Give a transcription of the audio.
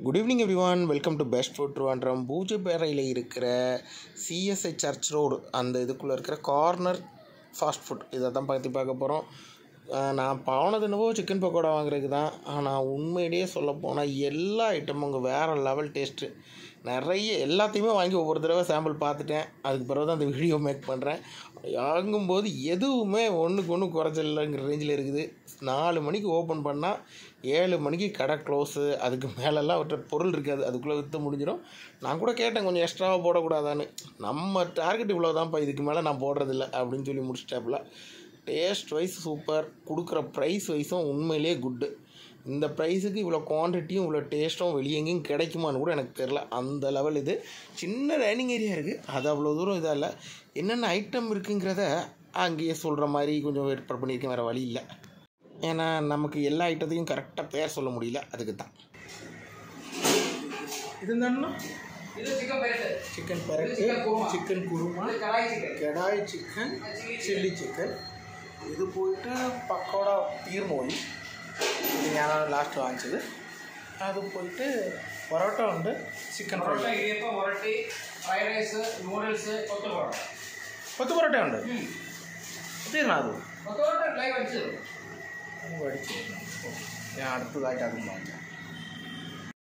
Good evening everyone welcome to best food Trivandrum பூஜைப்பேரையில் இருக்கிற CSI search road அந்த இதுக்குள்ளே இருக்கிற கார்னர் ஃபாஸ்ட் ஃபுட் இதை தான் பற்றி பார்க்க போகிறோம் நான் போனது என்னவோ சிக்கன் பக்கோடா வாங்குறதுக்கு தான் ஆனால் உண்மையிலேயே சொல்ல போனால் எல்லா ஐட்டமும் அங்கே வேறு லெவல் டேஸ்ட்டு நிறைய எல்லாத்தையுமே வாங்கி ஒவ்வொரு தடவை சாம்பிள் பார்த்துட்டேன் அதுக்கு பிறகு தான் அந்த வீடியோ மேக் பண்ணுறேன் வாங்கும்போது எதுவுமே ஒன்றுக்கு ஒன்று குறைச்சலங்கிற ரேஞ்சில் இருக்குது நாலு மணிக்கு ஓப்பன் பண்ணால் ஏழு மணிக்கு கடை க்ளோஸு அதுக்கு மேலெல்லாம் அவற்ற பொருள் இருக்காது அதுக்குள்ளே விற்று முடிஞ்சிடும் நான் கூட கேட்டேன் கொஞ்சம் எக்ஸ்ட்ராவாக போடக்கூடாதான்னு நம்ம டார்கெட் இவ்வளோ தான்ப்பா இதுக்கு மேலே நான் போடுறதில்ல அப்படின்னு சொல்லி முடிச்சிட்டாப்புல டேஸ்ட் வைஸ் சூப்பர் கொடுக்குற ப்ரைஸ் வைஸும் உண்மையிலேயே குட்டு இந்த ப்ரைஸுக்கு இவ்வளோ குவான்டிட்டியும் இவ்வளோ டேஸ்ட்டும் வெளியே எங்கேயும் கிடைக்குமான்னு கூட எனக்கு தெரில அந்த லெவல் இது சின்ன டைனிங் ஏரியா இருக்குது அது அவ்வளோ தூரம் இதாக இல்லை என்னென்ன ஐட்டம் இருக்குங்கிறத அங்கேயே சொல்கிற மாதிரி கொஞ்சம் ஏற்பாடு பண்ணியிருக்கேன் வேறு வழி இல்லை ஏன்னா நமக்கு எல்லா ஐட்டத்தையும் கரெக்டாக பேர் சொல்ல முடியல அதுக்கு தான் இது என்னன்னா இது சிக்கன் பெரட்டு சிக்கன் பரட்டு சிக்கன் குருமா. சிக்கன் குருமா இது kadai chicken kadai chicken chilli chicken இது போயிட்டு பக்கோடா பீர்மோலி இது ஞானம் லாஸ்ட் வாங்கிச்சது அது போயிட்டு பரோட்டா உண்டு chicken parotta fry idiyappam oratti fried rice noodles kothu parotta கொத்து பரோட்டா உண்டு തീർന്നാ അത് കൊത്തു പൊറോട്ട ലൈവ് അടിച്ചത് അത് പഠിച്ചു ഞാൻ അടുത്തതായിട്ട് അതും വാങ്ങിക്കാം